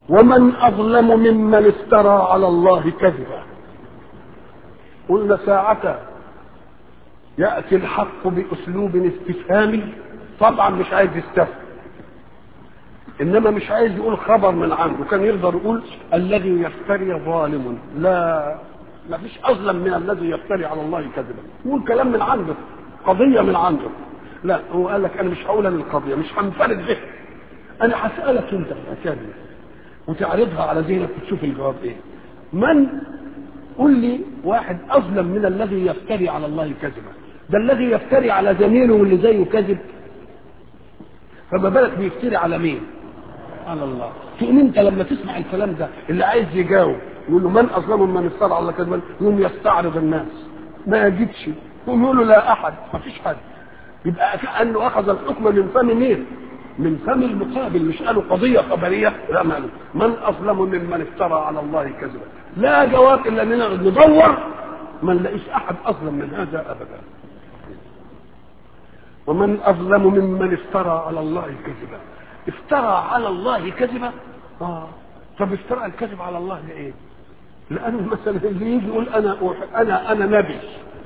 ومن أظلم ممن افترى على الله كذبا قلنا ساعة يأتي الحق بأسلوب استفهامي طبعا مش عايز يستفهم انما مش عايز يقول خبر من عنده كان يقدر يقول الذي يفتري ظالم لا ما فيش اظلم من الذي يفتري على الله كذبا يقول كلام من عنده قضيه من عنده لا هو قال لك انا مش هقول انا القضيه مش هنفرد به انا هسالك انت في الحكايه دي وتعرضها على ذهنك وتشوف الجواب ايه من قل لي واحد اظلم من الذي يفتري على الله كذبا ده الذي يفتري على زميله واللي زيه كذب فما بالك بيفتري على مين على الله تقوم انت لما تسمع الكلام ده اللي عايز يجاوب يقول له من اظلم من افترى على الله كذبا يقوم يستعرض الناس ما يجدش يقوم يقول له لا احد ما فيش حد يبقى كانه اخذ الحكم من فم مين من فم المقابل مش قالوا قضيه خبريه لا ماله من اظلم ممن افترى على الله كذبا لا جواب الا اننا ندور ما نلاقيش احد اظلم من هذا ابدا ومن اظلم ممن افترى على الله كذبا افترى على الله كذبا اه طب افترى الكذب على الله لايه لانه مثلا اللي يجي يقول انا انا انا نبي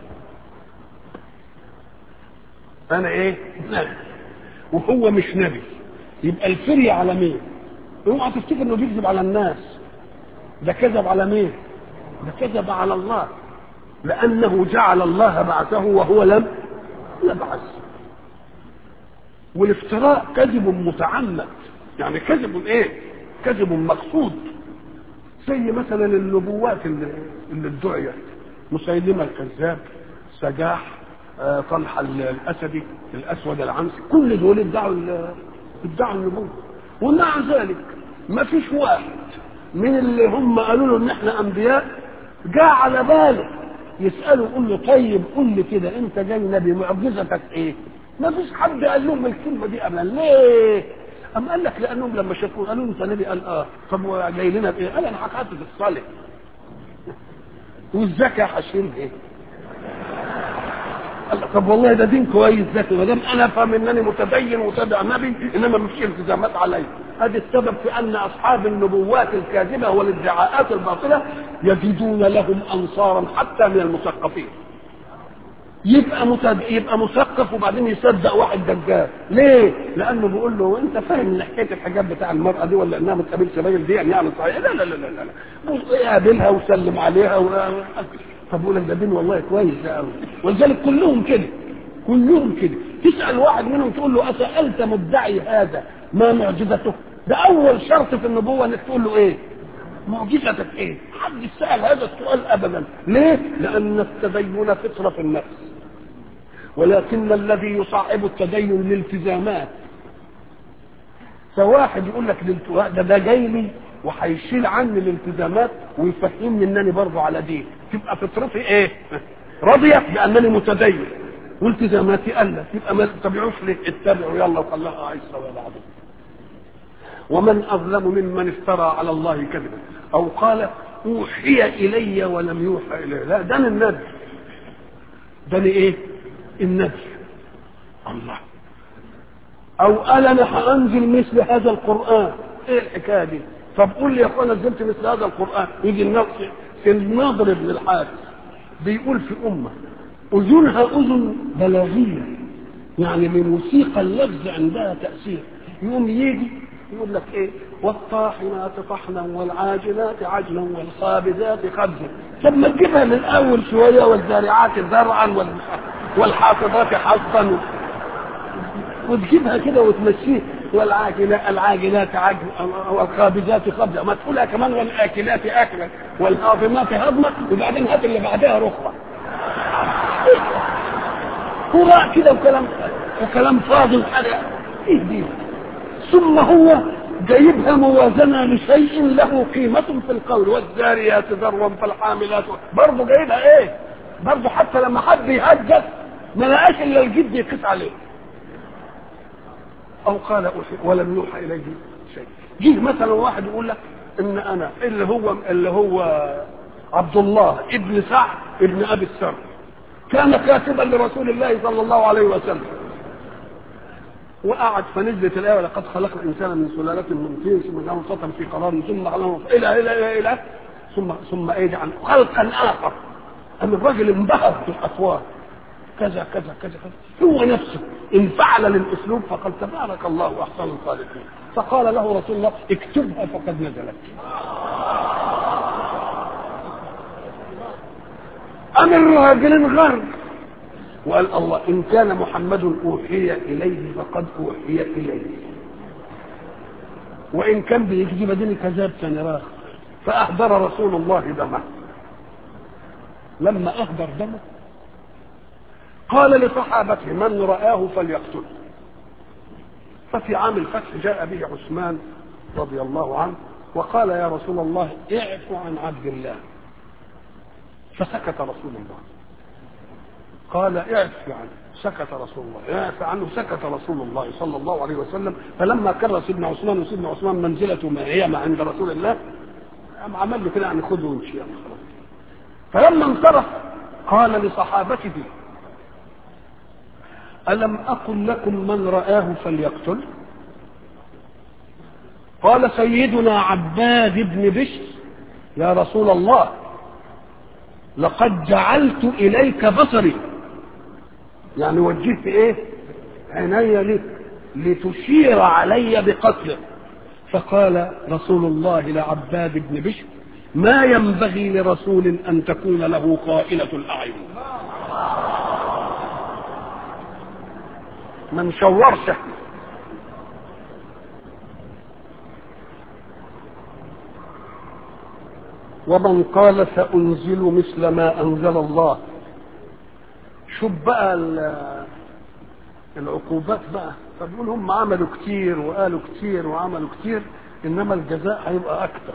انا ايه نبي وهو مش نبي يبقى الفري على مين اوعى تفتكر انه بيكذب على الناس ده كذب على مين ده كذب على الله لانه جعل الله بعثه وهو لم يبعث والافتراء كذب متعمد يعني كذب ايه كذب مقصود زي مثلا النبوات اللي, اللي ادعيت مسيلمه الكذاب سجاح آه، طلحه الاسدي الاسود العنسي كل دول ادعوا ادعوا النبوه ومع ذلك ما فيش واحد من اللي هم قالوا له ان احنا انبياء جاء على باله يساله يقول له طيب قول لي كده انت جاي نبي معجزتك ايه؟ ما فيش حد قال لهم الكلمه دي ابدا ليه؟ أم قال لك لانهم لما شافوه قالوا انت نبي قال اه طب جاي لنا بايه؟ قال انا حكيت في الصالح والزكاه هشيل ايه؟ قال طب والله ده دين كويس ذكي ما دام انا افهم انني متدين وتابع نبي انما مفيش التزامات علي هذا السبب في ان اصحاب النبوات الكاذبه والادعاءات الباطله يجدون لهم انصارا حتى من المثقفين يبقى متد... يبقى مثقف وبعدين يصدق واحد دجال ليه؟ لانه بيقول له انت فاهم ان حكايه الحجاب بتاع المراه دي ولا انها ما تقابلش راجل دي يعني يعني صحيح لا لا لا لا لا يقابلها وسلم عليها و... طب يقول لك ده دين والله كويس ده قوي ولذلك كلهم كده كلهم كده تسال واحد منهم تقول له اسالت مدعي هذا ما معجزته ده اول شرط في النبوه انك تقول له ايه معجزتك ايه حد سال هذا السؤال ابدا ليه لان التدين فطره في النفس ولكن الذي يصعب التدين الالتزامات فواحد يقول لك ده ده جاي لي وهيشيل عني الالتزامات ويفهمني انني برضه على دين تبقى فطرتي ايه؟ راضيه بانني متدين والتزاماتي قلت يبقى ما تتبعوش ليه؟ اتبعوا يلا وخلاها عيسى ولا بعضهم ومن اظلم ممن افترى على الله كذبا او قال اوحي الي ولم يوحى الي لا ده أنا النبي ده ايه؟ النبي الله او قال انا هانزل مثل هذا القران ايه الحكايه دي؟ طب قول لي يا اخوانا نزلت مثل هذا القران يجي الناظر ابن الحارث بيقول في امه اذنها اذن بلاغيه يعني من موسيقى اللفظ عندها تاثير يقوم يجي يقول لك ايه والطاحنات طحنا والعاجلات عجلا والخابزات خبزا طب ما تجيبها من اول شويه والزارعات زرعا والحافظات حصا وتجيبها كده وتمشيه والعاجلات العاجلات عجل والخابزات خبزا ما تقولها كمان والاكلات اكلا والهاضمات هضمه وبعدين هات اللي بعدها رخوه هراء كده وكلام وكلام فاضي وحاجه ايه دي ثم هو جايبها موازنة لشيء له قيمة في القول والذاريات ذروا فالحاملات برضه جايبها ايه؟ برضه حتى لما حد يهجس ما لقاش الا الجد يقيس عليه. او قال أوحي ولم يوحى اليه شيء. جه مثلا واحد يقول لك ان انا اللي هو اللي هو عبد الله ابن سعد ابن ابي السر كان كاتبا لرسول الله صلى الله عليه وسلم وقعد فنزلت الايه ولقد خلقنا الانسان من سلاله من طين ثم جعلنا نطفه في قرار ثم خلقنا الى الى الى الى ثم ثم ايه عن خلقا اخر أم الراجل انبهر بالاصوات كذا كذا كذا كذا هو نفسه انفعل للاسلوب فقال تبارك الله احسن الخالقين فقال له رسول الله اكتبها فقد نزلت أم الراجل انغر وقال الله إن كان محمد أوحي إليه فقد أوحي إليه وإن كان بيكذب دين كذاب سنراه فأهدر رسول الله دمه لما أهدر دمه قال لصحابته من رآه فليقتله ففي عام الفتح جاء به عثمان رضي الله عنه وقال يا رسول الله اعف عن عبد الله فسكت رسول الله قال اعف عنه سكت رسول الله اعف عنه سكت رسول الله صلى الله عليه وسلم فلما كر سيدنا عثمان وسيدنا عثمان منزلته ما هي ما عند رسول الله قام عمل له كده يعني خذه وامشي يعني خلاص فلما انصرف قال لصحابته ألم أقل لكم من رآه فليقتل قال سيدنا عباد بن بشر يا رسول الله لقد جعلت إليك بصري يعني وجهت إيه عيني لك لتشير علي بقتله فقال رسول الله لعباد بن بشر ما ينبغي لرسول أن تكون له قائلة الأعين ما نشورش احنا ومن قال سأنزل مثل ما أنزل الله شوف بقى العقوبات بقى فبيقول هم عملوا كتير وقالوا كتير وعملوا كتير إنما الجزاء هيبقى أكتر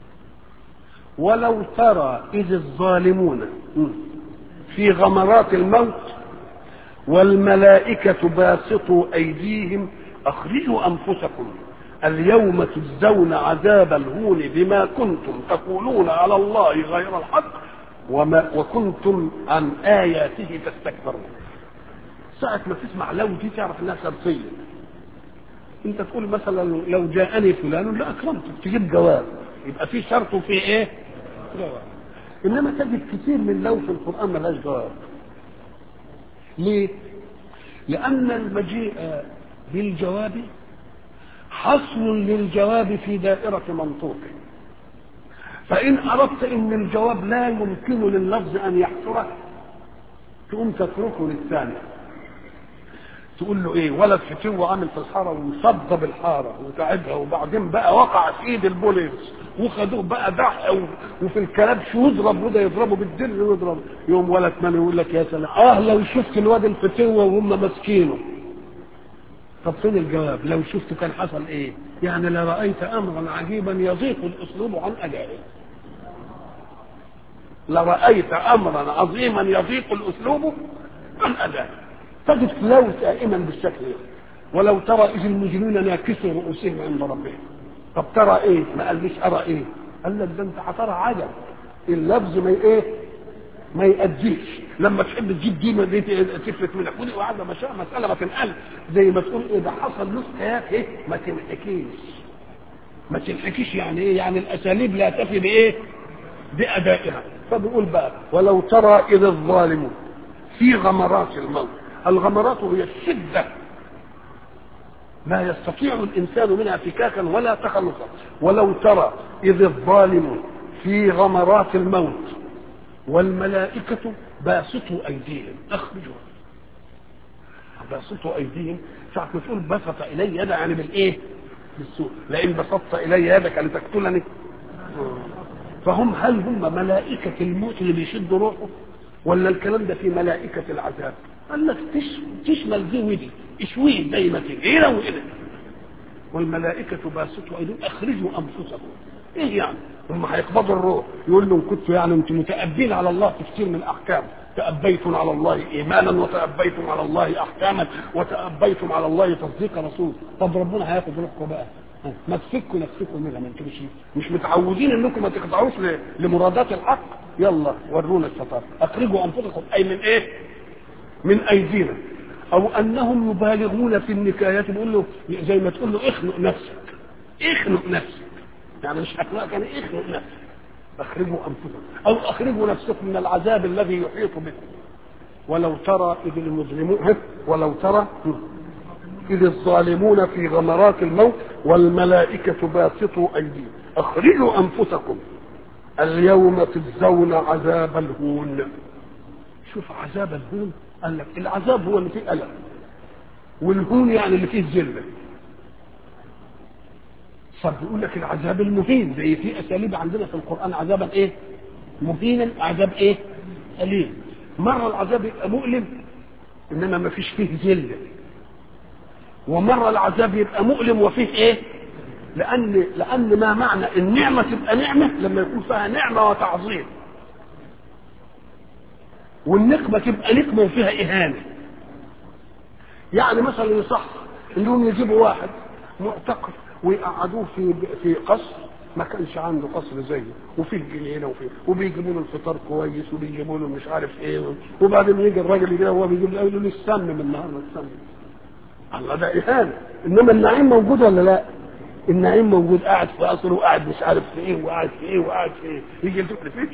ولو ترى إذ الظالمون في غمرات الموت والملائكة باسطوا أيديهم أخرجوا أنفسكم اليوم تجزون عذاب الهون بما كنتم تقولون على الله غير الحق وما وكنتم عن آياته تستكبرون ساعة ما تسمع لو دي تعرف انها شرطية انت تقول مثلا لو جاءني فلان لأكرمتك تجيب جواب يبقى في شرط وفي ايه جواب انما تجد كثير من لو في القرآن ملهاش جواب ليه لأن المجيء بالجواب حصر للجواب في دائرة منطوقه فإن أردت أن الجواب لا يمكن لللفظ أن يحصره تقوم تتركه للثاني تقول له ايه ولد فتوه عامل في الحاره وصدب الحاره وتعبها وبعدين بقى وقع في ايد البوليس وخدوه بقى دح وفي الكلبش ويضرب وده يضربه بالدر ويضرب يوم ولد من يقول لك يا سلام اه لو شفت الواد الفتوه وهم ماسكينه طب فين الجواب لو شفت كان حصل ايه يعني لرأيت امرا عجيبا يضيق الاسلوب عن ادائه لرأيت امرا عظيما يضيق الاسلوب عن ادائه تجد لو دائما بالشكل ده ولو ترى اذ المجرمون ناكسوا رؤوسهم عند ربهم طب ترى ايه ما قاليش ارى ايه قال لك ده انت هترى عجب اللفظ ما ايه ما يأديش لما تحب تجيب دي ما دي تفلت منك ودي وعد مشاء مسألة ما تنقل زي ما تقول ايه ده حصل له حكايات ايه ما تنحكيش ما تنحكيش يعني ايه يعني الاساليب لا تفي بايه بأدائها فبيقول بقى ولو ترى إذ الظالمون في غمرات الموت الغمرات هي الشدة ما يستطيع الإنسان منها فكاكا ولا تخلصا ولو ترى إذ الظالم في غمرات الموت والملائكة باسطوا أيديهم أخرجوا باسطوا أيديهم ساعة ما تقول بسط إلي يدا يعني بالإيه؟ بالسوء لئن بسطت إلي يدك لتقتلني فهم هل هم ملائكة الموت اللي بيشدوا روحه ولا الكلام ده في ملائكة العذاب قال لك تش... تشمل دي ودي اشويه زي ما تيجي هنا وهنا والملائكة باسطوا أيديهم أخرجوا أنفسكم إيه يعني؟ هم هيقبضوا الروح يقول لهم كنتوا يعني أنتم متأبين على الله في كثير من الأحكام تأبيتم على الله إيمانا وتأبيتم على الله أحكاما وتأبيتم على الله تصديق رسول طب ربنا هياخد روحكم بقى ما تفكوا نفسكم منها ما انتم مش مش متعودين انكم ما تخضعوش لمرادات الحق يلا ورونا الشطار اخرجوا انفسكم اي من ايه من ايدينا او انهم يبالغون في النكايات بيقول له زي ما تقول له اخنق نفسك اخنق نفسك يعني مش اخنقك يعني اخنق نفسك اخرجوا انفسكم او اخرجوا نفسكم من العذاب الذي يحيط بكم ولو ترى اذ المظلمون ولو ترى اذ الظالمون في غمرات الموت والملائكه باسطوا ايديهم اخرجوا انفسكم اليوم تجزون عذاب الهون شوف عذاب الهون قال لك العذاب هو اللي فيه الم والهون يعني اللي فيه ذله صار بيقول لك العذاب المهين زي في اساليب عندنا في القران عذابا ايه مهينا عذاب ايه اليم مره العذاب يبقى مؤلم انما ما فيش فيه ذله ومره العذاب يبقى مؤلم وفيه ايه لان لان ما معنى النعمه تبقى نعمه لما يكون فيها نعمه وتعظيم والنقمه تبقى نقمه وفيها اهانه يعني مثلا يصح انهم يجيبوا واحد معتقل ويقعدوه في في قصر ما كانش عنده قصر زيه وفيه جنينه وفيه وبيجيبوا له الفطار كويس وبيجيبوا له مش عارف ايه وبعدين يجي الراجل كده وهو بيجيب له يقول له السم من النهارده السم الله ده اهانه انما النعيم موجود ولا لا؟ النعيم موجود قاعد في قصر وقاعد مش عارف في ايه وقاعد في ايه وقاعد في ايه يجي يلتف فيش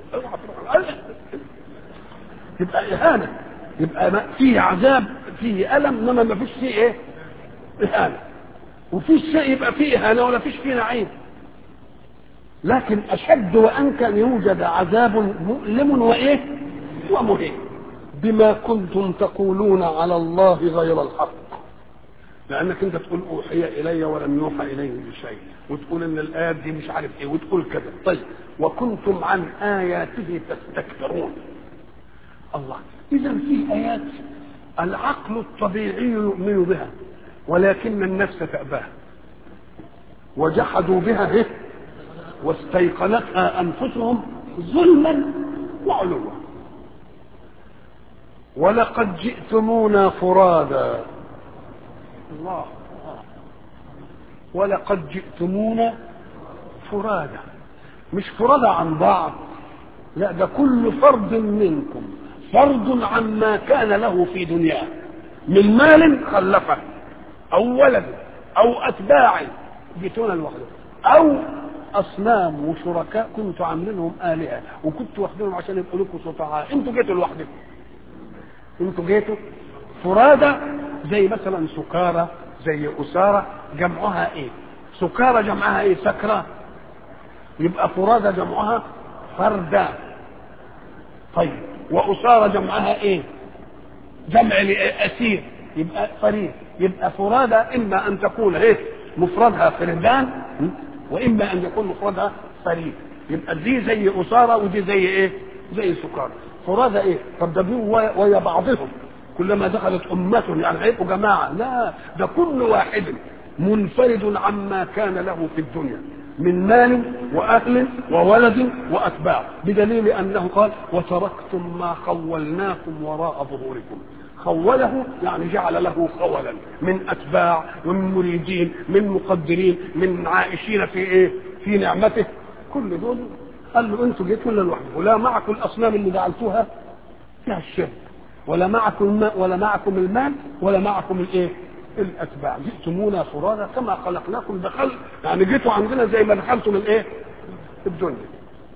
يبقى اهانه يبقى فيه عذاب فيه الم انما ما فيش فيه ايه؟ اهانه وفي شيء يبقى فيه اهانه ولا فيش فيه نعيم لكن اشد وانكى ان يوجد عذاب مؤلم وايه ومهين بما كنتم تقولون على الله غير الحق لانك انت تقول اوحي الي ولم يوحى اليه بشيء وتقول ان الايات دي مش عارف ايه وتقول كذا طيب وكنتم عن اياته تستكبرون الله اذا في ايات العقل الطبيعي يؤمن بها ولكن النفس تأباها وجحدوا بها إيه؟ واستيقنتها أنفسهم ظلما وعلوا ولقد جئتمونا فرادا الله ولقد جئتمونا فرادا مش فرادا عن بعض لا ده كل فرد منكم فرد عما كان له في دنياه من مال خلفه او ولد او اتباع جيتونا لوحده او اصنام وشركاء كنتوا عاملينهم الهه وكنتوا واخدينهم عشان يبقوا لكم شفعاء انتوا جيتوا لوحدكم انتوا جيتوا فرادى زي مثلا سكارى زي اسارى جمعها ايه سكارى جمعها ايه سكرى يبقى فرادى جمعها فردا طيب واسارى جمعها ايه جمع اسير يبقى فريد يبقى فرادى اما ان تكون ايه مفردها فردان واما ان يكون مفردها فريد يبقى دي زي اساره ودي زي ايه زي سكارى فرادى ايه طب ده بيقوا ويا بعضهم كلما دخلت امه يعني هيبقوا جماعه لا ده كل واحد منفرد عما كان له في الدنيا من مال واهل وولد واتباع بدليل انه قال وتركتم ما خولناكم وراء ظهوركم خوله يعني جعل له خولا من اتباع ومن مريدين من مقدرين من عائشين في ايه في نعمته كل دول قال له انتوا جيتوا ولا لوحدكم ولا معكم الاصنام اللي جعلتوها فيها الشرك ولا معكم الماء ولا معكم المال ولا معكم الايه الاتباع جئتمونا فرادا كما خلقناكم دخل يعني جيتوا عندنا زي ما دخلتم الايه الدنيا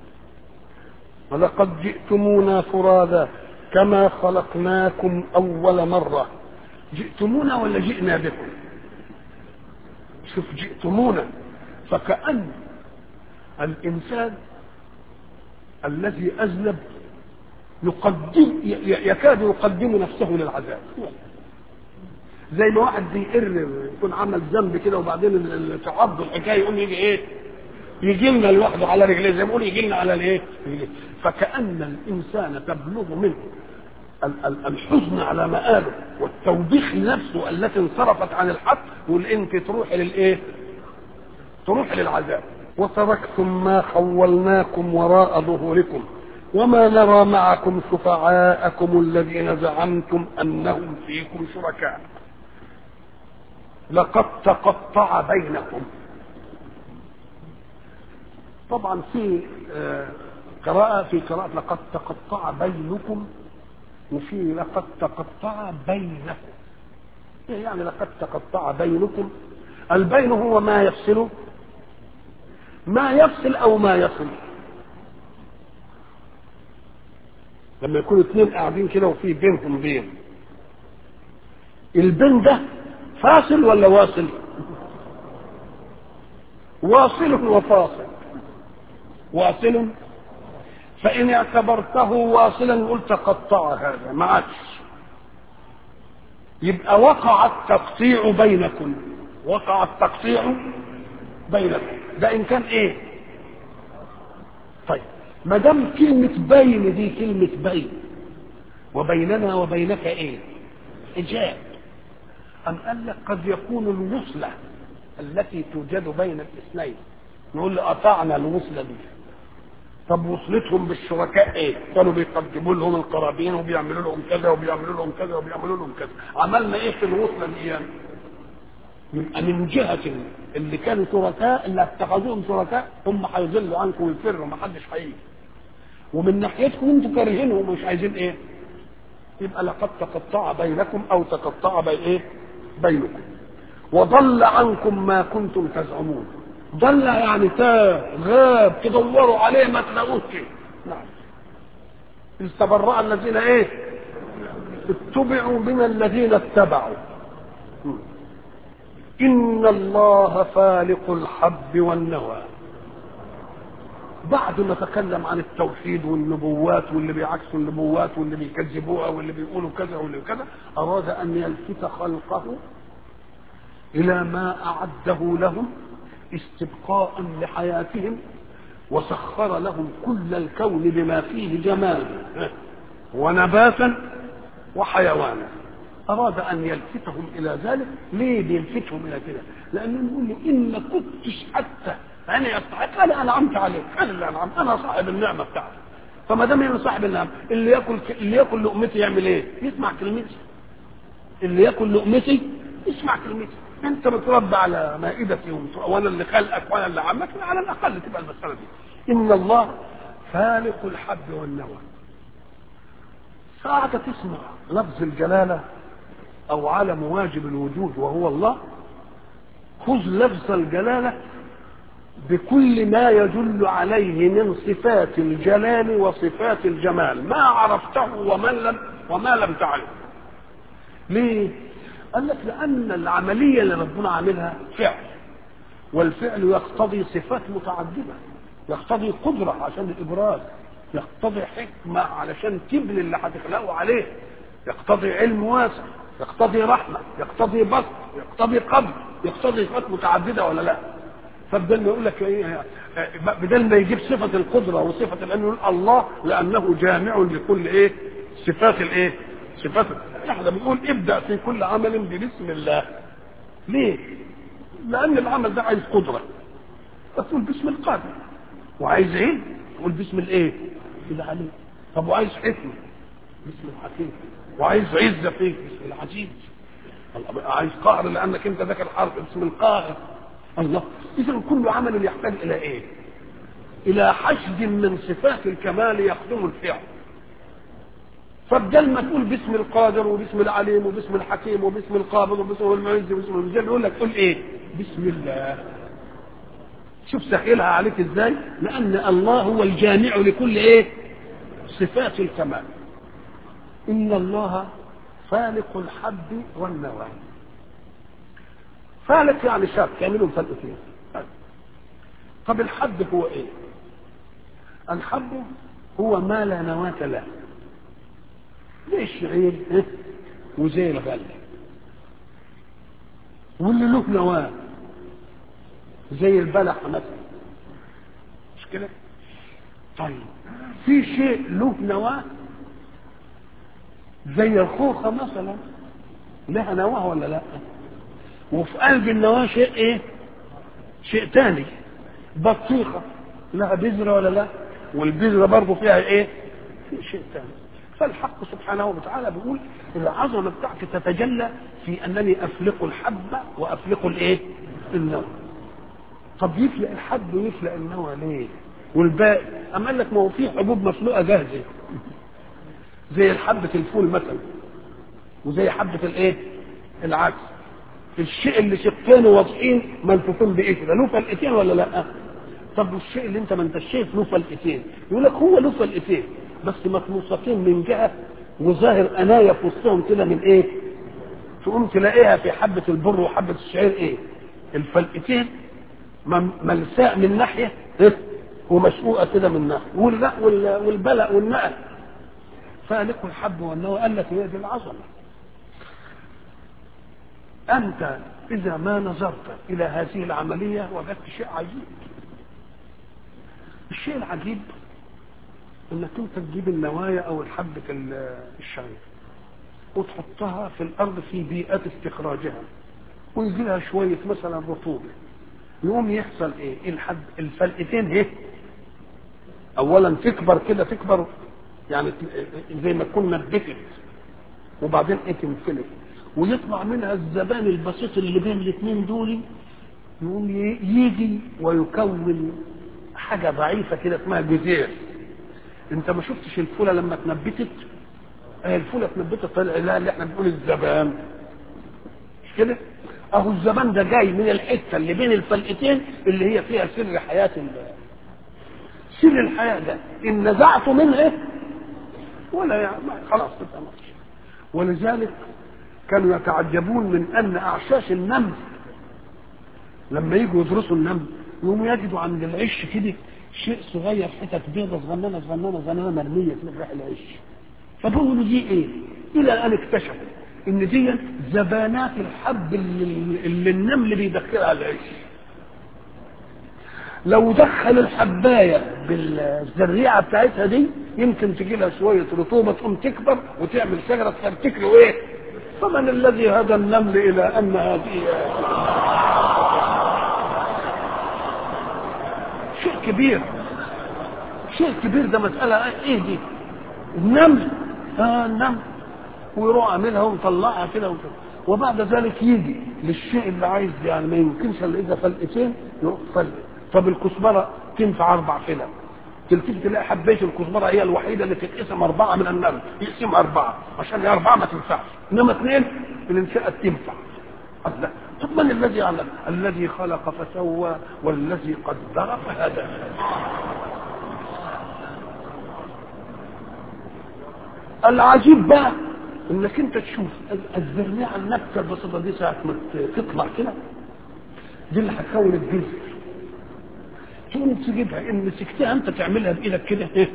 ولقد جئتمونا فرادا كما خلقناكم اول مره جئتمونا ولا جئنا بكم شوف جئتمونا فكأن الإنسان الذي أذنب يقدم يكاد يقدم نفسه للعذاب زي ما واحد بيقر يكون عمل ذنب كده وبعدين تعض الحكايه يقوم يجي ايه؟ يجي لنا لوحده على رجليه زي ما بيقول يجي لنا على الايه؟ فكأن الإنسان تبلغ منه الحزن على مآله والتوبيخ لنفسه التي انصرفت عن الحق يقول انت تروحي للايه؟ تروحي للعذاب وتركتم ما خولناكم وراء ظهوركم وما نرى معكم شفعاءكم الذين زعمتم انهم فيكم شركاء لقد تقطع بينكم طبعا في قراءة في قراءة لقد تقطع بينكم وفي لقد تقطع بينكم إيه يعني لقد تقطع بينكم البين هو ما يفصل ما يفصل او ما يصل لما يكونوا اثنين قاعدين كده وفي بينهم بين البين ده فاصل ولا واصل واصل وفاصل واصل فإن اعتبرته واصلا قلت قطع هذا ما عادش يبقى وقع التقطيع بينكم وقع التقطيع بينكم ده إن كان إيه طيب ما دام كلمة بين دي كلمة بين وبيننا وبينك إيه حجاب أم قال لك قد يكون الوصلة التي توجد بين الاثنين نقول قطعنا الوصلة دي طب وصلتهم بالشركاء ايه؟ كانوا بيقدموا لهم القرابين وبيعملوا لهم كذا وبيعملوا لهم كذا وبيعملوا لهم كذا، عملنا ايه في الوصله دي يعني؟ يبقى من جهة اللي كانوا شركاء اللي اتخذوهم شركاء هم هيضلوا عنكم ويفروا ما حدش هيجي. ومن ناحيتكم انتوا كارهينهم ومش عايزين ايه؟ يبقى لقد تقطع بينكم او تقطع بين ايه؟ بينكم. وضل عنكم ما كنتم تزعمون. ضل يعني تاه غاب تدوروا عليه ما تلاقوش نعم إذ تبرأ الذين ايه اتبعوا من الذين اتبعوا إن الله فالق الحب والنوى بعد ما تكلم عن التوحيد والنبوات واللي بيعكسوا النبوات واللي بيكذبوها واللي بيقولوا كذا واللي كذا أراد أن يلفت خلقه إلى ما أعده لهم استبقاء لحياتهم وسخر لهم كل الكون بما فيه جمال ونباتا وحيوانا أراد أن يلفتهم إلى ذلك ليه بيلفتهم إلى كده لأنه يقول لي إن ما كنتش حتى أنا يستحق أنا أنعمت عليك أنا اللي أنعمت أنا صاحب النعمة بتاعتي فما دام أنا صاحب النعمة اللي ياكل اللي ياكل لقمتي يعمل إيه؟ يسمع كلمتي اللي ياكل لقمتي يسمع كلمتي انت متربى على مائدتي وانا اللي خلقك وانا اللي عمك على الاقل تبقى المساله دي ان الله فالق الحب والنوى ساعة تسمع لفظ الجلالة أو علم واجب الوجود وهو الله خذ لفظ الجلالة بكل ما يدل عليه من صفات الجلال وصفات الجمال ما عرفته ومن لم وما لم تعرف ليه؟ قال لك لأن العملية اللي ربنا عاملها فعل والفعل يقتضي صفات متعددة يقتضي قدرة عشان الإبراز يقتضي حكمة علشان تبني اللي هتخلقه عليه يقتضي علم واسع يقتضي رحمة يقتضي بسط يقتضي قبض يقتضي صفات متعددة ولا لا فبدل ما يقول لك ايه بدل ما يجيب صفة القدرة وصفة العلم يقول الله لأنه جامع لكل ايه صفات الايه صفات احنا بنقول ابدأ في كل عمل ببسم الله ليه لأن العمل ده عايز قدرة فتقول باسم القادر وعايز علم تقول باسم الايه العليم طب وعايز حكمة باسم الحكيم وعايز عزة فيك باسم العزيز عايز قهر لأنك انت ذاك الحرب باسم القاهر الله إذا كل عمل يحتاج إلى إيه؟ إلى حشد من صفات الكمال يخدم الفعل فبدل ما تقول باسم القادر وباسم العليم وباسم الحكيم وباسم القابض وباسم المعز وباسم المجل يقول لك قول ايه؟ بسم الله شوف سهلها عليك ازاي؟ لأن الله هو الجامع لكل ايه؟ صفات الكمال إن الله فالق الحب والنوى فالق يعني شاب يعملوا فلقتين طب الحب هو ايه؟ الحب هو ما لا نواة له زي الشعير إيه؟ وزي الغله واللي له نواه زي البلح مثلا مش كده طيب في شيء له نواه زي الخوخه مثلا لها نواه ولا لا وفي قلب النواه شيء ايه شيء تاني بطيخه لها بذره ولا لا والبذره برضه فيها ايه في شيء تاني فالحق سبحانه وتعالى بيقول العظمه بتاعتي تتجلى في انني افلق الحب وافلق الايه النوى طب يفلق الحب ويفلق النوى ليه والباقي اما قال لك ما هو في حبوب مفلوقه جاهزه زي حبة الفول مثلا وزي حبة الايه العدس الشيء اللي شقين واضحين ملفوفين بايه كده له فلقتين ولا لا طب والشيء اللي انت ما انت شايف له فلقتين يقول لك هو له فلقتين بس مطموستين من جهه وظاهر انايا في وسطهم كده من ايه تقوم تلاقيها في حبه البر وحبه الشعير ايه الفلقتين ملساء من ناحيه إيه؟ ومشقوقه كده من ناحيه واللا والبلق والنقل فالق الحب والنوى قال لك هي دي العظمه انت اذا ما نظرت الى هذه العمليه وجدت شيء عجيب الشيء العجيب انك انت تجيب النوايا او حبه الشعير وتحطها في الارض في بيئه استخراجها ويجي لها شويه مثلا رطوبه يقوم يحصل ايه الحب الفلقتين ايه اولا تكبر كده تكبر يعني زي ما تكون نبتت وبعدين ايه تنفلت ويطلع منها الزبان البسيط اللي بين الاثنين دول يقوم يجي ويكون حاجه ضعيفه كده اسمها جزير انت ما شفتش الفوله لما اتنبتت هي الفوله اتنبتت طلع لها اللي احنا بنقول الزبان مش كده اهو الزبان ده جاي من الحته اللي بين الفلقتين اللي هي فيها سر حياه سر الحياه ده ان نزعته منه ولا يعني خلاص تبقى ماشي ولذلك كانوا يتعجبون من ان اعشاش النمل لما يجوا يدرسوا النمل يقوموا يجدوا عند العش كده شيء صغير حتت بيضه صغننه صغننه صغننه مرميه في ريح العش فبيقولوا دي ايه؟ الى ان اكتشفوا ان دي زبانات الحب اللي, اللي النمل بيدخلها العش لو دخل الحبايه بالزريعه بتاعتها دي يمكن تجي لها شويه رطوبه تقوم تكبر وتعمل شجره تفرتك له ايه؟ فمن الذي هدى النمل الى ان هذه شيء كبير شيء كبير ده مسألة ايه دي النمل اه النمل ويروح عاملها ومطلعها كده وكده وبعد ذلك يجي للشيء اللي عايز يعني ما يمكنش الا اذا فلقتين يروح فلق طب الكزبره تنفع اربع فلق تلتفت تلاقي حبايه الكزبره هي الوحيده اللي تتقسم اربعه من النمل يقسم اربعه عشان اربعه ما تنفعش انما اثنين الانشاء تنفع الله طب من الذي علم الذي خلق فسوى والذي قدر فهدى العجيب بقى انك انت تشوف الزريعه النبته البسيطه دي ساعه ما تطلع كده دي اللي هتكون الجزء تقوم تجيبها ان مسكتها انت تعملها بايدك كده ايه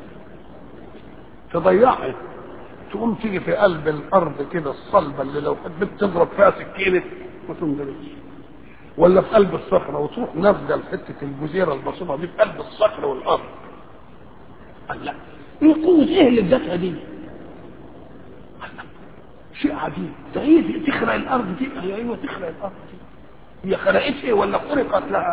تضيعها تقوم تيجي في قلب الارض كده الصلبه اللي لو حبيت تضرب فيها سكينه ما تنضربش ولا في قلب الصخره وتروح نازله حته الجزيره البسيطه دي في قلب الصخر والارض قال لا ايه قوه ايه اللي ادتها دي؟ شيء عجيب ده ايه تخرق الارض دي هي ايوه تخرق الارض دي هي خرقت ايه ولا خرقت لها؟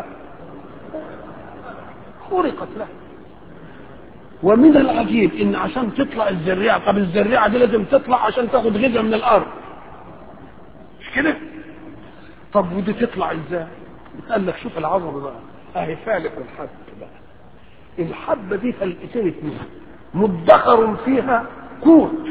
خرقت لها ومن العجيب ان عشان تطلع الزريعه طب الزريعه دي لازم تطلع عشان تاخد غذاء من الارض مش كده طب ودي تطلع ازاي قال لك شوف العظمه بقى اهي فالق الحب بقى الحبه دي فلقتين اتنين مدخر فيها قوت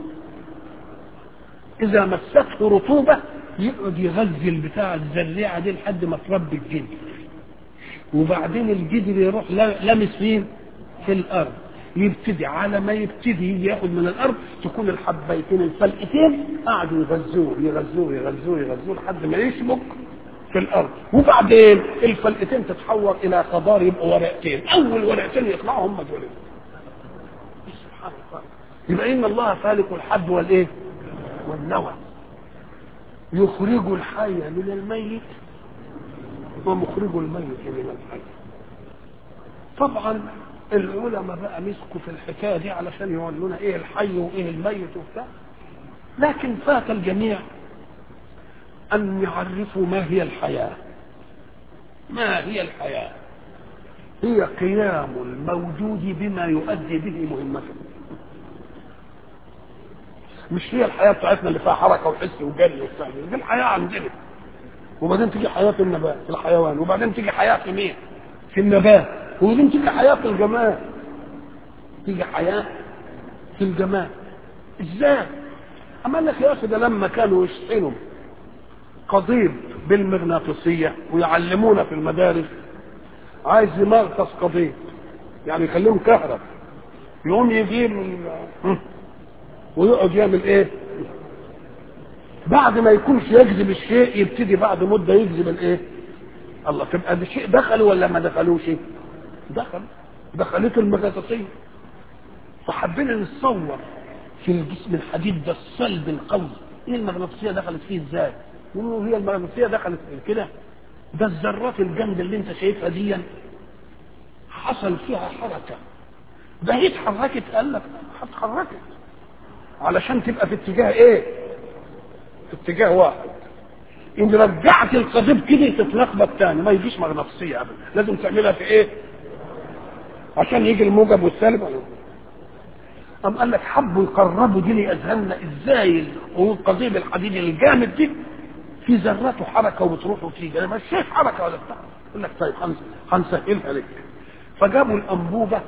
اذا مسته رطوبه يقعد يغذي البتاع الزريعه دي لحد ما تربي الجدر وبعدين الجدر يروح لامس فين في الارض يبتدي على ما يبتدي ياخد من الارض تكون الحبيتين الفلقتين قعدوا يغذوه يغذوه يغذوه يغذوه لحد ما يشبك في الارض وبعدين الفلقتين تتحول الى خضار يبقوا ورقتين اول ورقتين يطلعوا هم دول سبحان الله يبقى ان الله خالق الحب والايه والنوى يخرج الحي من الميت ومخرج الميت من الحي طبعا العلماء بقى مسكوا في الحكايه دي علشان يقولوا ايه الحي وايه الميت وبتاع لكن فات الجميع ان يعرفوا ما هي الحياه ما هي الحياه هي قيام الموجود بما يؤدي به مهمته مش هي الحياه بتاعتنا اللي فيها حركه وحس وجري وبتاع دي الحياه عندنا وبعدين تيجي حياه النبات في الحيوان وبعدين تيجي حياه في مين؟ في النبات وبعدين تيجي حياه في الجمال تيجي حياه في الجمال ازاي اما قال لك يا اخي ده لما كانوا يشحنوا قضيب بالمغناطيسيه ويعلمونا في المدارس عايز يمغطس قضيب يعني يخليهم كهرب يقوم يجيب ال- ويقعد يعمل ايه بعد ما يكونش يجذب الشيء يبتدي بعد مده يجذب الايه الله تبقى ده شيء دخل ولا ما دخلوش دخل دخلته المغناطيسيه فحبينا نتصور في الجسم الحديد ده الصلب القوي ايه المغناطيسيه دخلت فيه ازاي يقولوا هي المغناطيسيه دخلت في كده ده الذرات الجامده اللي انت شايفها دي حصل فيها حركه ده هي اتحركت قال لك اتحركت علشان تبقى في اتجاه ايه في اتجاه واحد ان رجعت القضيب كده تتلخبط تاني ما يجيش مغناطيسيه ابدا لازم تعملها في ايه عشان يجي الموجب والسالب ولا أم قال لك حبوا يقربوا دي لأذهاننا ازاي القضيب الحديد الجامد دي في ذراته حركه وبتروح وتيجي انا مش شايف حركه ولا بتاع يقول لك طيب هنس- هنسهلها لك فجابوا الانبوبه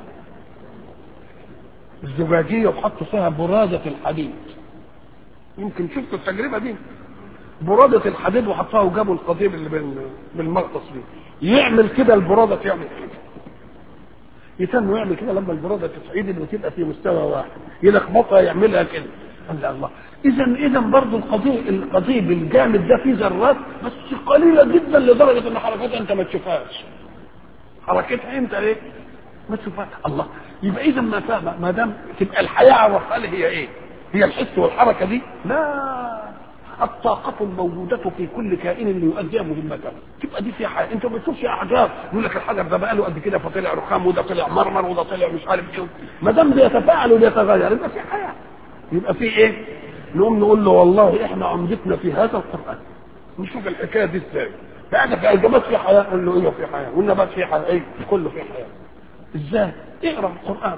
الزجاجيه وحطوا فيها براده الحديد يمكن شفتوا التجربه دي برادة الحديد وحطها وجابوا القضيب اللي بال- بالمغطس دي يعمل كده البرادة تعمل كده يتم يعمل كده لما البرادة تتعيد وتبقى في مستوى واحد يلخبطها يعملها كده قال الله اذا اذا برضه القضيب القضيب الجامد ده فيه ذرات بس قليله جدا لدرجه ان حركتها انت ما تشوفهاش حركتها انت ايه ما تشوفهاش الله يبقى اذا ما فاهم ما دام تبقى الحياه عرفها لي هي ايه هي الحس والحركه دي لا الطاقة الموجودة في كل كائن ليؤدي مهمته تبقى دي فيها حاجة انت ما بتشوفش احجار يقول لك الحجر ده بقى له قد كده فطلع رخام وده طلع مرمر وده طلع مش عارف ايه ما دام بيتفاعل وبيتغير يبقى في حياة يبقى في ايه نقوم نقول له والله احنا عمدتنا في هذا القرآن نشوف الحكاية دي ازاي بعد في الجماد في حياة نقول له ايوه في حياة والنبات في حياة ايه كله في حياة ازاي اقرا القرآن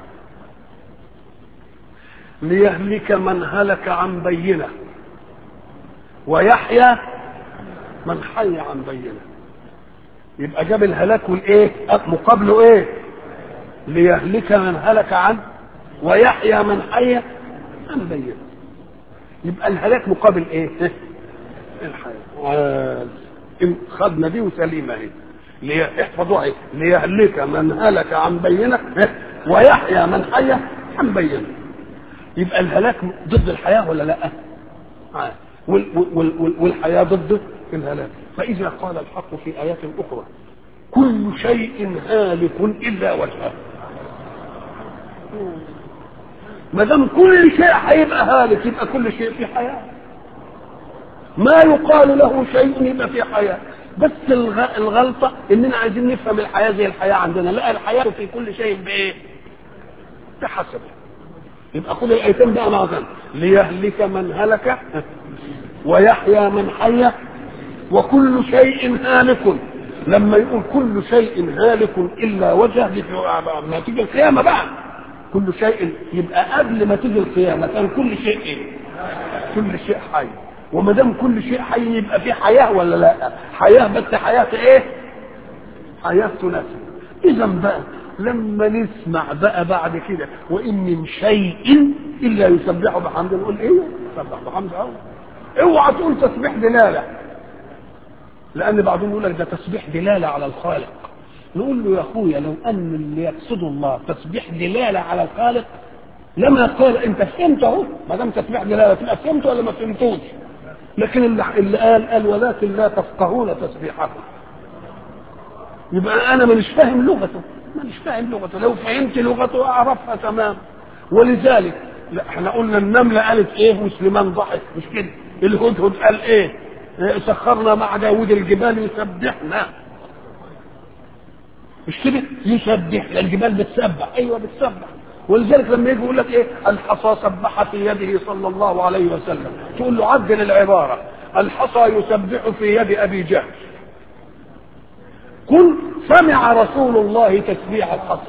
ليهلك من هلك عن بينه ويحيى من حي عن بينه يبقى جاب الهلاك والايه مقابله ايه ليهلك من هلك عن ويحيى من حي عن بينه يبقى الهلاك مقابل ايه الحياه إن خدنا دي وسليمه اهي لي- احفظوها ايه ليهلك من هلك عن بينه ويحيى من حي عن بينه يبقى الهلاك ضد الحياه ولا لا؟ آه. وال- وال- وال- والحياه ضد الهلاك فاذا قال الحق في ايات اخرى كل شيء هالك الا وجهه ما دام كل شيء هيبقى هالك يبقى كل شيء في حياه ما يقال له شيء يبقى في حياه بس الغ- الغلطه اننا عايزين نفهم الحياه زي الحياه عندنا لا الحياه في كل شيء بايه؟ بحسب يبقى خد الايتين بقى مع ذلك ليهلك من هلك ويحيى من حي وكل شيء هالك لما يقول كل شيء هالك الا وجهه دي في- ما تيجي القيامه بقى كل شيء يبقى قبل ما تيجي القيامه كان كل شيء ايه؟ كل شيء حي وما دام كل شيء حي يبقى في حياه ولا لا؟ حياه بس حياه ايه؟ حياه تناسب اذا بقى لما نسمع بقى بعد كده وان من شيء الا يسبح بحمده نقول ايه؟ يسبح بحمده أوي. اوعى تقول تسبيح دلاله لان بعضهم يقول لك ده تسبيح دلاله على الخالق نقول له يا اخويا لو ان اللي يقصده الله تسبيح دلاله على الخالق لما قال انت فهمت اهو ما دام تسبيح دلاله تبقى فهمت ولا ما فهمتوش لكن اللي, اللي قال قال ولكن لا تفقهون تسبيحه يبقى انا مانيش فاهم لغته مانيش فاهم لغته لو فهمت لغته اعرفها تمام ولذلك لا احنا قلنا النمله قالت ايه وسليمان ضحك مش كده الهدهد قال ايه إيه، سخرنا مع داود الجبال يسبحنا مش كده يسبح لأن الجبال بتسبح ايوه بتسبح ولذلك لما يجي يقول لك ايه الحصى سبح في يده صلى الله عليه وسلم تقول له عدل العباره الحصى يسبح في يد ابي جهل قل سمع رسول الله تسبيح الحصى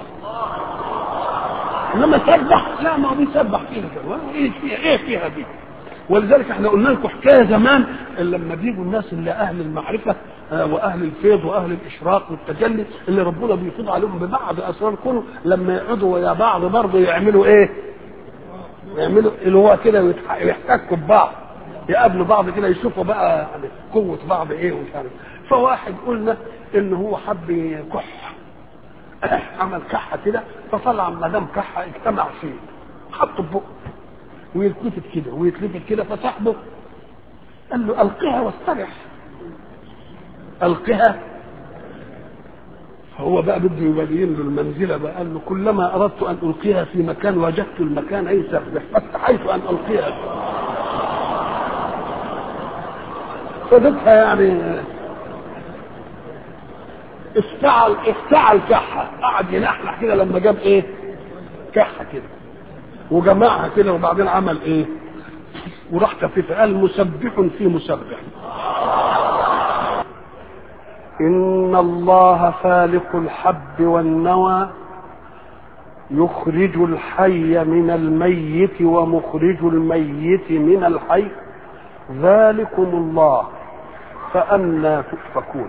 انما سبح لا ما هو بيسبح فيها كده ايه فيها ايه فيها دي ولذلك احنا قلنا لكم حكايه زمان لما بيجوا الناس اللي اهل المعرفه آه، واهل الفيض واهل الاشراق والتجلي اللي ربنا بيفيض عليهم ببعض اسرار كونه لما يقعدوا ويا بعض برضه يعملوا ايه؟ ويعملوا اللي هو كده يحتكوا ببعض يقابلوا بعض كده يشوفوا بقى يعني قوه بعض ايه ومش عارف فواحد قلنا ان هو حب يكح عمل كحه كده فطلع ما دام كحه اجتمع فيه حطه في بقه ويلتفت كده ويتلفت كده فصاحبه قال له القها واسترح القها هو بقى بده يبين له المنزله بقى قال له كلما اردت ان القيها في مكان وجدت المكان اي سفح فاستحيت ان القيها فدتها يعني افتعل افتعل كحه قعد ينحنح كده لما جاب ايه كحه كده وجمعها كده وبعدين عمل ايه وراح كفيفه قال مسبح في مسبح ان الله فالق الحب والنوى يخرج الحي من الميت ومخرج الميت من الحي ذلكم الله فأنا تؤفكون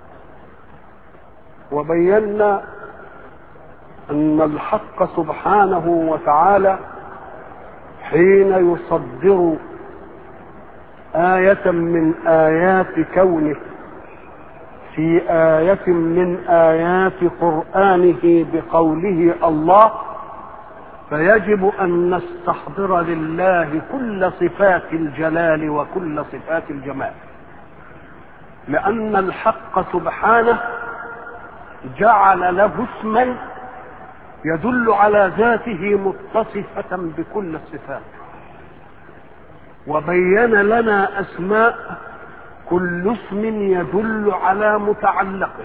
وبينا أن الحق سبحانه وتعالى حين يصدر آية من آيات كونه في آية من آيات قرآنه بقوله الله فيجب أن نستحضر لله كل صفات الجلال وكل صفات الجمال لأن الحق سبحانه جعل له اسما يدل على ذاته متصفة بكل الصفات وبين لنا أسماء كل اسم يدل على متعلقه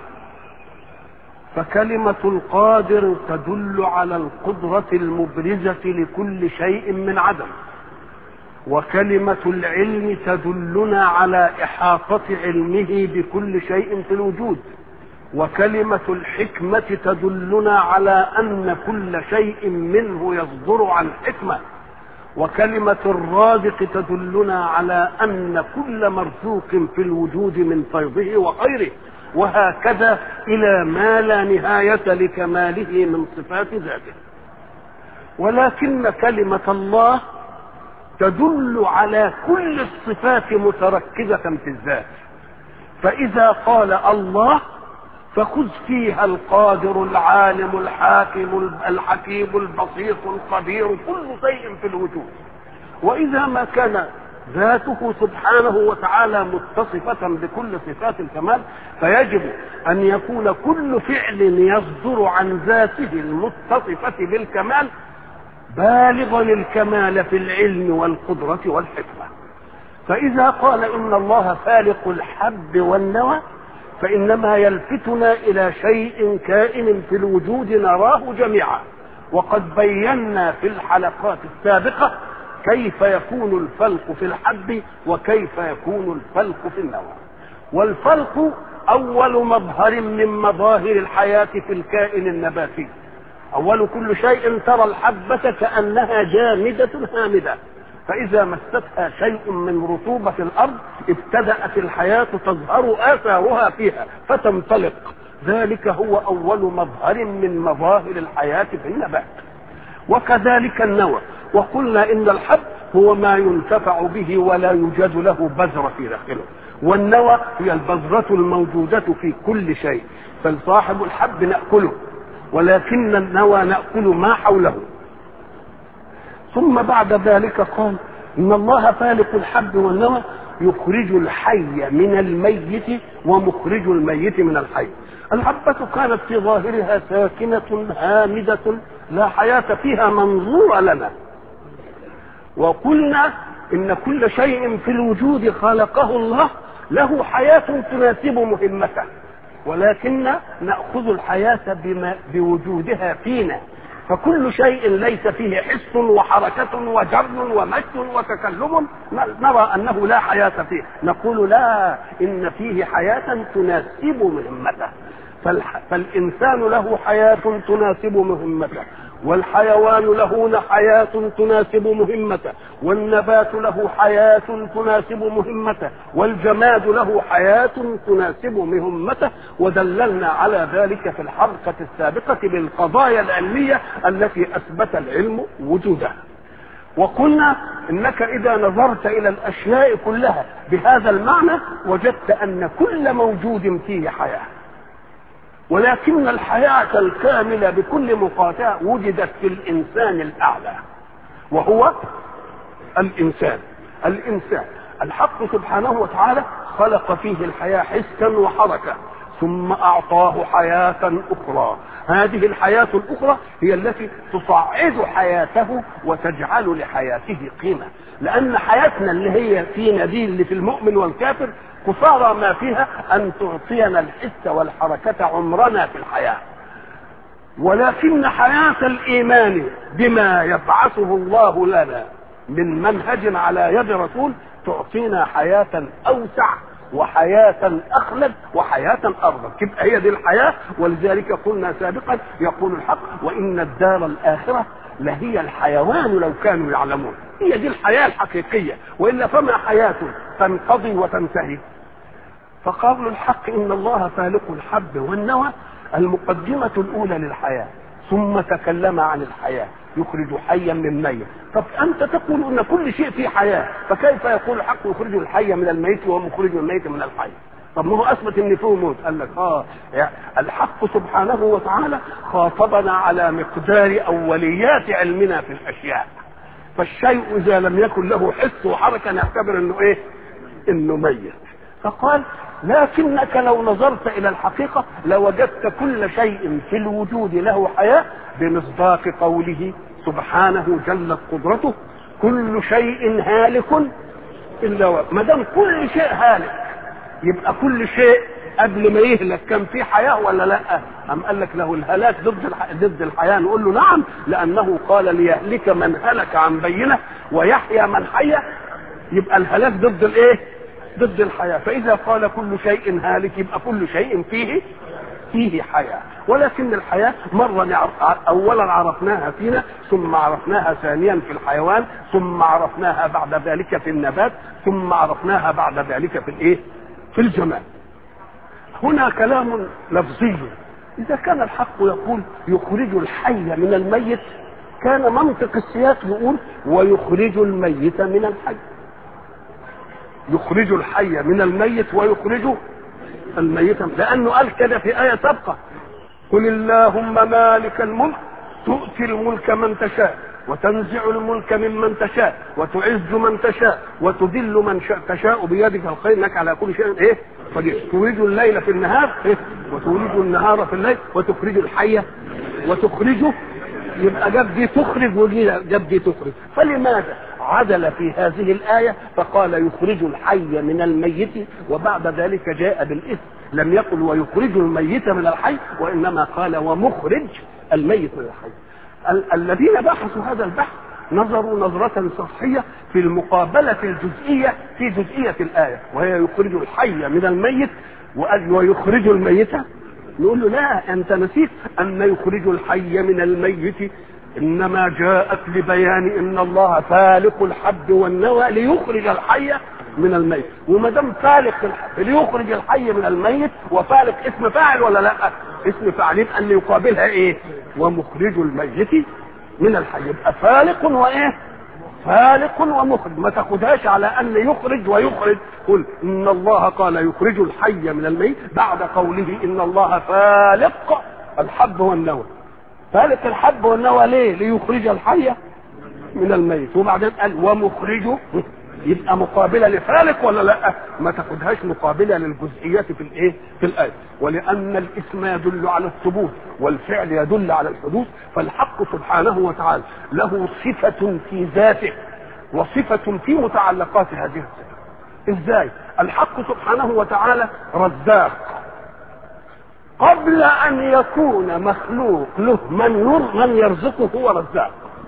فكلمة القادر تدل على القدرة المبرزة لكل شيء من عدم وكلمة العلم تدلنا على إحاطة علمه بكل شيء في الوجود وكلمة الحكمة تدلنا على أن كل شيء منه يصدر عن حكمة وكلمة الرازق تدلنا على أن كل مرزوق في الوجود من فيضه وخيره وهكذا إلى ما لا نهاية لكماله من صفات ذاته ولكن كلمة الله تدل على كل الصفات متركزة في الذات فإذا قال الله فخذ فيها القادر العالم الحاكم الحكيم البسيط الخبير كل شيء في الوجود وإذا ما كان ذاته سبحانه وتعالى متصفة بكل صفات الكمال فيجب أن يكون كل فعل يصدر عن ذاته المتصفة بالكمال بالغا الكمال في العلم والقدرة والحكمة فإذا قال إن الله فالق الحب والنوى فإنما يلفتنا إلى شيء كائن في الوجود نراه جميعا وقد بينا في الحلقات السابقة كيف يكون الفلق في الحب وكيف يكون الفلق في النوى والفلق أول مظهر من مظاهر الحياة في الكائن النباتي أول كل شيء ترى الحبة كأنها جامدة هامدة فإذا مستها شيء من رطوبة الأرض ابتدأت الحياة تظهر آثارها فيها فتنطلق ذلك هو أول مظهر من مظاهر الحياة في النبات وكذلك النوى وقلنا إن الحب هو ما ينتفع به ولا يوجد له بذرة في داخله والنوى هي البذرة الموجودة في كل شيء فصاحب الحب نأكله ولكن النوى نأكل ما حوله ثم بعد ذلك قال ان الله فالق الحب والنوى يخرج الحي من الميت ومخرج الميت من الحي الحبة كانت في ظاهرها ساكنة هامدة لا حياة فيها منظورة لنا وقلنا إن كل شيء في الوجود خلقه الله له حياة تناسب مهمته ولكن نأخذ الحياة بما بوجودها فينا فكل شيء ليس فيه حس وحركة وجر ومجد وتكلم نرى أنه لا حياة فيه نقول لا إن فيه حياة تناسب مهمته فالإنسان له حياة تناسب مهمته والحيوان له حياة تناسب مهمته والنبات له حياة تناسب مهمته والجماد له حياة تناسب مهمته ودللنا على ذلك في الحلقة السابقة بالقضايا العلمية التي أثبت العلم وجودها وقلنا انك اذا نظرت الى الاشياء كلها بهذا المعنى وجدت ان كل موجود فيه حياه ولكن الحياه الكامله بكل مقاطعه وجدت في الانسان الاعلى وهو الانسان الانسان الحق سبحانه وتعالى خلق فيه الحياه حسا وحركه ثم اعطاه حياه اخرى هذه الحياه الاخرى هي التي تصعد حياته وتجعل لحياته قيمه لان حياتنا اللي هي فينا دي اللي في المؤمن والكافر قصارى ما فيها ان تعطينا الحس والحركه عمرنا في الحياه ولكن حياه الايمان بما يبعثه الله لنا من منهج على يد رسول تعطينا حياه اوسع وحياة أخلد وحياة أرضى تبقى هي دي الحياة ولذلك قلنا سابقا يقول الحق وإن الدار الآخرة لهي الحيوان لو كانوا يعلمون هي دي الحياة الحقيقية وإلا فما حياة تنقضي وتنتهي فقول الحق إن الله فالق الحب والنوى المقدمة الأولى للحياة ثم تكلم عن الحياة يخرج حيا من ميت طب أنت تقول أن كل شيء فيه حياة فكيف يقول الحق يخرج الحي من الميت ومخرج الميت من الحي طب ما هو اثبت ان فيه موت قال لك اه يعني الحق سبحانه وتعالى خاطبنا على مقدار اوليات علمنا في الاشياء فالشيء اذا لم يكن له حس وحركه نعتبر انه ايه انه ميت فقال لكنك لو نظرت الى الحقيقه لوجدت كل شيء في الوجود له حياه بمصداق قوله سبحانه جلت قدرته كل شيء هالك الا ما دام كل شيء هالك يبقى كل شيء قبل ما يهلك كان في حياه ولا لا؟ أم قال لك له الهلاك ضد الح... ضد الحياه نقول له نعم لانه قال ليهلك من هلك عن بينه ويحيى من حي يبقى الهلاك ضد الايه؟ ضد الحياه فاذا قال كل شيء هالك يبقى كل شيء فيه فيه حياه ولكن الحياه مره نعرف اولا عرفناها فينا ثم عرفناها ثانيا في الحيوان ثم عرفناها بعد ذلك في النبات ثم عرفناها بعد ذلك في الايه؟ في الجمال هنا كلام لفظي اذا كان الحق يقول يخرج الحي من الميت كان منطق السياق يقول ويخرج الميت من الحي يخرج الحي من الميت ويخرج الميت لانه قال كده في ايه سابقه قل اللهم مالك الملك تؤتي الملك من تشاء وتنزع الملك ممن تشاء وتعز من تشاء وتذل من شاء تشاء بيدك الخير انك على كل شيء ايه قدير تولج الليل في النهار إيه؟ وتولج النهار في الليل وتخرج الحي وتخرجه يبقى جاب دي تخرج ودي جاب دي تخرج فلماذا عدل في هذه الآية فقال يخرج الحي من الميت وبعد ذلك جاء بالإثم لم يقل ويخرج الميت من الحي وإنما قال ومخرج الميت من الحي ال- الذين بحثوا هذا البحث نظروا نظرة سطحية في المقابلة الجزئية في جزئية الآية وهي يخرج الحي من الميت وقال ويخرج الميت نقول له لا أنت نسيت أن يخرج الحي من الميت إنما جاءت لبيان أن الله فالق الحب والنوى ليخرج الحي من الميت وما دام فالق الحب ليخرج الحي من الميت وفالق اسم فاعل ولا لا؟ اسم فاعل يبقى اللي يقابلها ايه؟ ومخرج الميت من الحي يبقى فالق وايه؟ فالق ومخرج ما تاخدهاش على ان يخرج ويخرج قل ان الله قال يخرج الحي من الميت بعد قوله ان الله فالق الحب والنوى فالق الحب والنوى ليه؟ ليخرج الحي من الميت وبعدين قال ومخرجه يبقى مقابله لفالق ولا لا؟ ما تاخدهاش مقابله للجزئيات في الايه؟ في الايه، ولان الاسم يدل على الثبوت والفعل يدل على الحدوث فالحق سبحانه وتعالى له صفه في ذاته وصفه في متعلقات هذه الصفه. ازاي؟ الحق سبحانه وتعالى رزاق قبل ان يكون مخلوق له من ير من يرزقه هو رزاق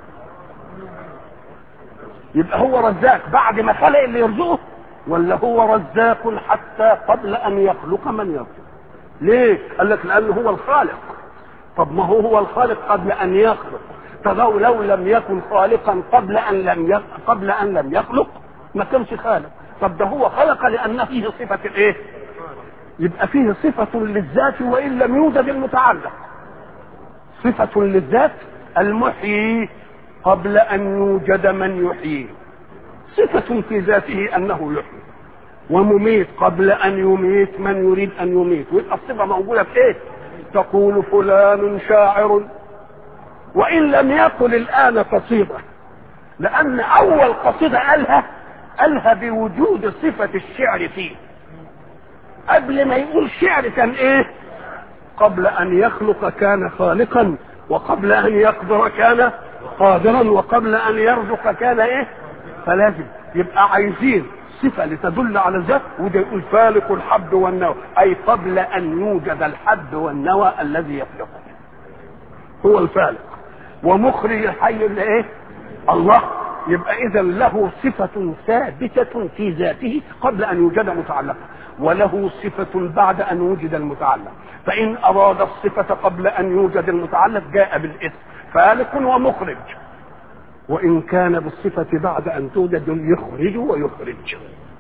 يبقى هو رزاق بعد ما خلق اللي يرزقه ولا هو رزاق حتى قبل ان يخلق من يرزق ليه قال لك لانه هو الخالق طب ما هو هو الخالق قبل ان يخلق طب لو لو لم يكن خالقا قبل ان لم يخلق قبل ان لم يخلق ما كانش خالق طب ده هو خلق لان فيه صفه الايه يبقى فيه صفة للذات وإن لم يوجد المتعلق صفة للذات المحيي قبل ان يوجد من يحييه صفة في ذاته انه يحيي ومميت قبل ان يميت من يريد ان يميت ويبقى الصفة موجودة في ايه تقول فلان شاعر وان لم يقل الان قصيدة لان اول قصيدة قالها قالها بوجود صفة الشعر فيه قبل ما يقول شعر كان ايه قبل ان يخلق كان خالقا وقبل ان يقدر كان قادرا وقبل ان يرزق كان ايه فلازم يبقى عايزين صفه لتدل على الذات وده يقول فالق الحب والنوى اي قبل ان يوجد الحب والنوى الذي يخلقه هو الفالق ومخرج الحي اللي ايه الله يبقى اذا له صفه ثابته في ذاته قبل ان يوجد متعلقا وله صفة بعد أن وجد المتعلق فإن أراد الصفة قبل أن يوجد المتعلق جاء بالاسم فالق ومخرج وإن كان بالصفة بعد أن توجد يخرج ويخرج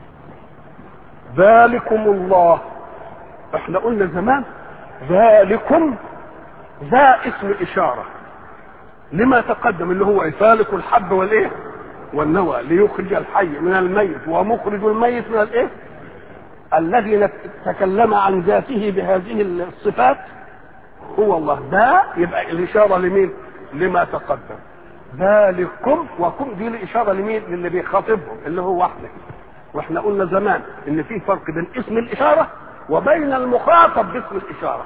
ذلكم الله احنا قلنا زمان ذلكم ذا اسم إشارة لما تقدم اللي هو فالق الحب والايه والنوى ليخرج الحي من الميت ومخرج الميت من الايه الذي تكلم عن ذاته بهذه الصفات هو الله ده يبقى الإشارة لمين لما تقدم ذلكم وكم دي الإشارة لمين للي بيخاطبهم اللي هو وحده واحنا قلنا زمان ان في فرق بين اسم الإشارة وبين المخاطب باسم الإشارة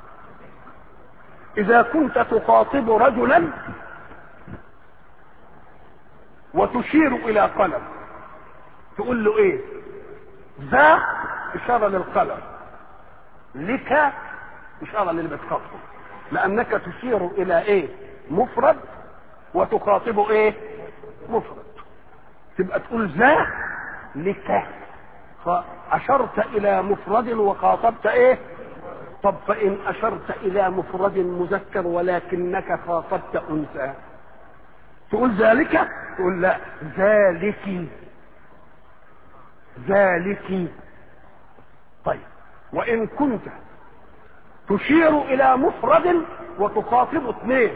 إذا كنت تخاطب رجلا وتشير إلى قلم تقول له إيه ذا إشارة للقلم لك إشارة للي بتخاطبه لأنك تشير إلى إيه مفرد وتخاطبه إيه مفرد تبقى تقول ذا لك فأشرت إلى مفرد وخاطبت إيه طب فإن أشرت إلى مفرد مذكر ولكنك خاطبت أنثى تقول ذلك تقول لا ذلك ذلك طيب وإن كنت تشير إلى مفرد وتخاطب اثنين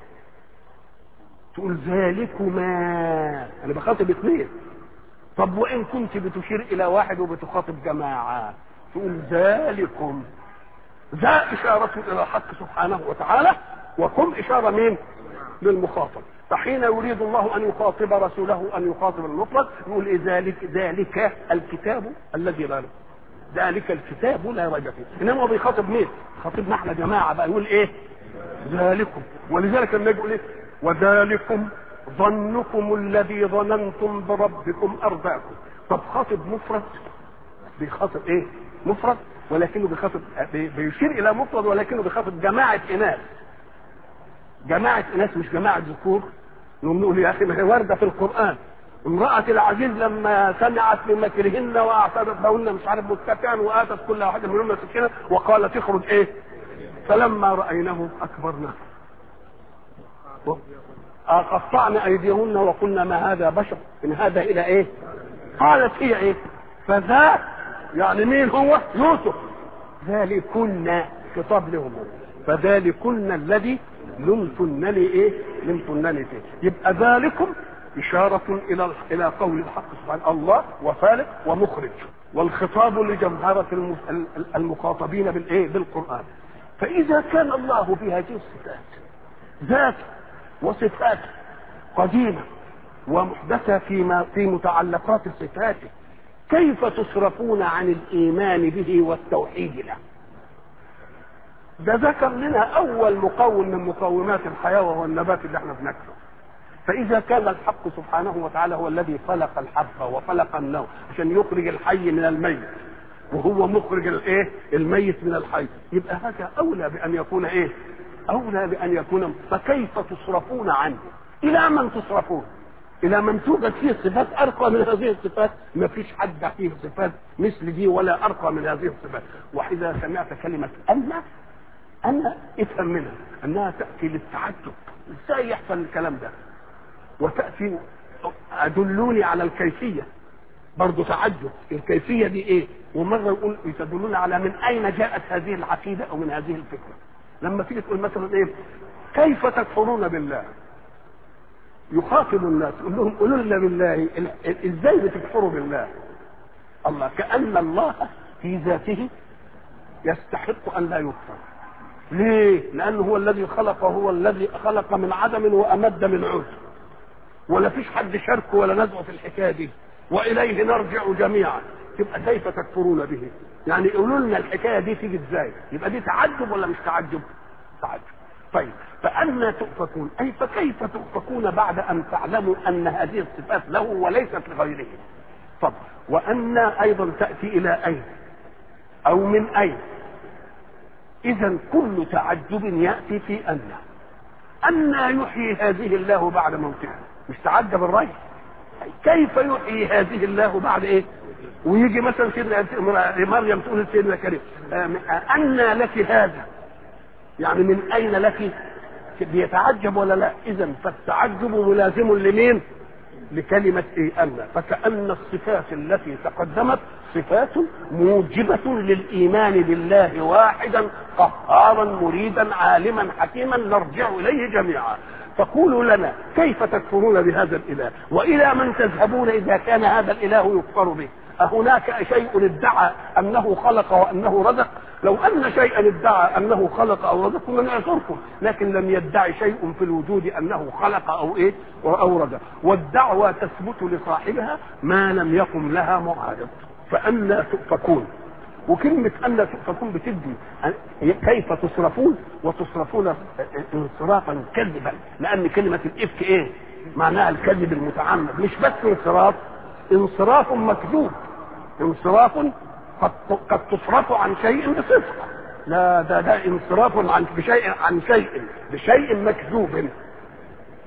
تقول ذلكما أنا بخاطب اثنين طب وإن كنت بتشير إلى واحد وبتخاطب جماعة تقول ذلكم ذا إشارة إلى الحق سبحانه وتعالى وكم إشارة مين؟ للمخاطب فحين يريد الله ان يخاطب رسوله ان يخاطب المفرد يقول إيه ذلك ذلك الكتاب الذي لا ريب ذلك الكتاب لا ريب فيه انما هو بيخاطب مين؟ خاطبنا احنا جماعه بقى يقول ايه؟ ذلكم ولذلك لما يقول ايه؟ وذلكم ظنكم الذي ظننتم بربكم ارداكم طب خاطب مفرد بيخاطب ايه؟ مفرد ولكنه بيخاطب بيشير الى مفرد ولكنه بيخاطب جماعه اناث جماعة ناس مش جماعة ذكور نقوم نقول يا أخي ما هي واردة في القرآن امرأة العزيز لما سمعت بمكرهن واعترضت لهن مش عارف متكئا وآتت كل واحدة منهن سكينة وقالت اخرج إيه؟ فلما رأيناه أكبرناه قطعن أيديهن وقلنا ما هذا بشر إن هذا إلى إيه؟ قالت هي إيه؟ فذا يعني مين هو؟ يوسف ذلكن خطاب لهم فذلكن الذي لمتنني ايه لمتنني فيه يبقى ذلكم إشارة إلى إلى قول الحق سبحانه الله وفالق ومخرج والخطاب لجمهرة المخاطبين بالإيه بالقرآن فإذا كان الله في هذه الصفات ذات وصفات قديمة ومحدثة فيما في متعلقات صفاته كيف تصرفون عن الإيمان به والتوحيد له ده ذكر لنا اول مقوم من مقومات الحياه وهو النبات اللي احنا بناكله فاذا كان الحق سبحانه وتعالى هو الذي خلق الحب وخلق النوم عشان يخرج الحي من الميت وهو مخرج الايه الميت من الحي يبقى هذا اولى بان يكون ايه اولى بان يكون فكيف تصرفون عنه الى من تصرفون الى من توجد فيه صفات ارقى من هذه الصفات ما فيش حد فيه صفات مثل دي ولا ارقى من هذه الصفات واذا سمعت كلمه ان انا افهم منها انها تاتي للتعجب ازاي يحصل الكلام ده وتاتي ادلوني على الكيفيه برضه تعجب الكيفيه دي ايه ومره يقول يتدلون على من اين جاءت هذه العقيده او من هذه الفكره لما تيجي تقول مثلا ايه كيف تكفرون بالله يخاطب الناس يقول لهم قولوا لنا بالله ال- ال- ازاي بتكفروا بالله الله كأن الله في ذاته يستحق أن لا يكفر ليه؟ لأنه هو الذي خلق وهو الذي خلق من عدم وأمد من عود ولا فيش حد شاركه ولا نزعه في الحكاية دي وإليه نرجع جميعا تبقى كيف تكفرون به يعني قولوا لنا الحكاية دي تيجي ازاي يبقى دي تعجب ولا مش تعجب تعجب طيب فأنا تؤفكون أي فكيف تؤفكون بعد أن تعلموا أن هذه الصفات له وليست لغيره طب وأن أيضا تأتي إلى أين أو من أين إذا كل تعجب يأتي في أن أن يحيي هذه الله بعد موتها مش تعجب الرأي كيف يحيي هذه الله بعد إيه ويجي مثلا سيدنا مريم تقول لسيدنا كريم أن لك هذا يعني من أين لك بيتعجب ولا لا إذا فالتعجب ملازم لمين لكلمة إيه أن فكأن الصفات التي تقدمت صفات موجبة للإيمان بالله واحدا قهارا مريدا عالما حكيما نرجع إليه جميعا فقولوا لنا كيف تكفرون بهذا الإله وإلى من تذهبون إذا كان هذا الإله يكفر به أهناك شيء ادعى أنه خلق وأنه رزق لو أن شيئا ادعى أنه خلق أو رزق كنا نعذركم لكن لم يدعي شيء في الوجود أنه خلق أو إيه أو رزق والدعوة تثبت لصاحبها ما لم يقم لها معارض فأنا تؤفكون وكلمة أن تؤفكون بتدي كيف تصرفون وتصرفون انصرافا كذبا لأن كلمة الإفك إيه؟ معناها الكذب المتعمد مش بس انصراف انصراف مكذوب انصراف قد قد تصرف عن شيء بصفة لا ده ده انصراف عن بشيء عن شيء بشيء مكذوب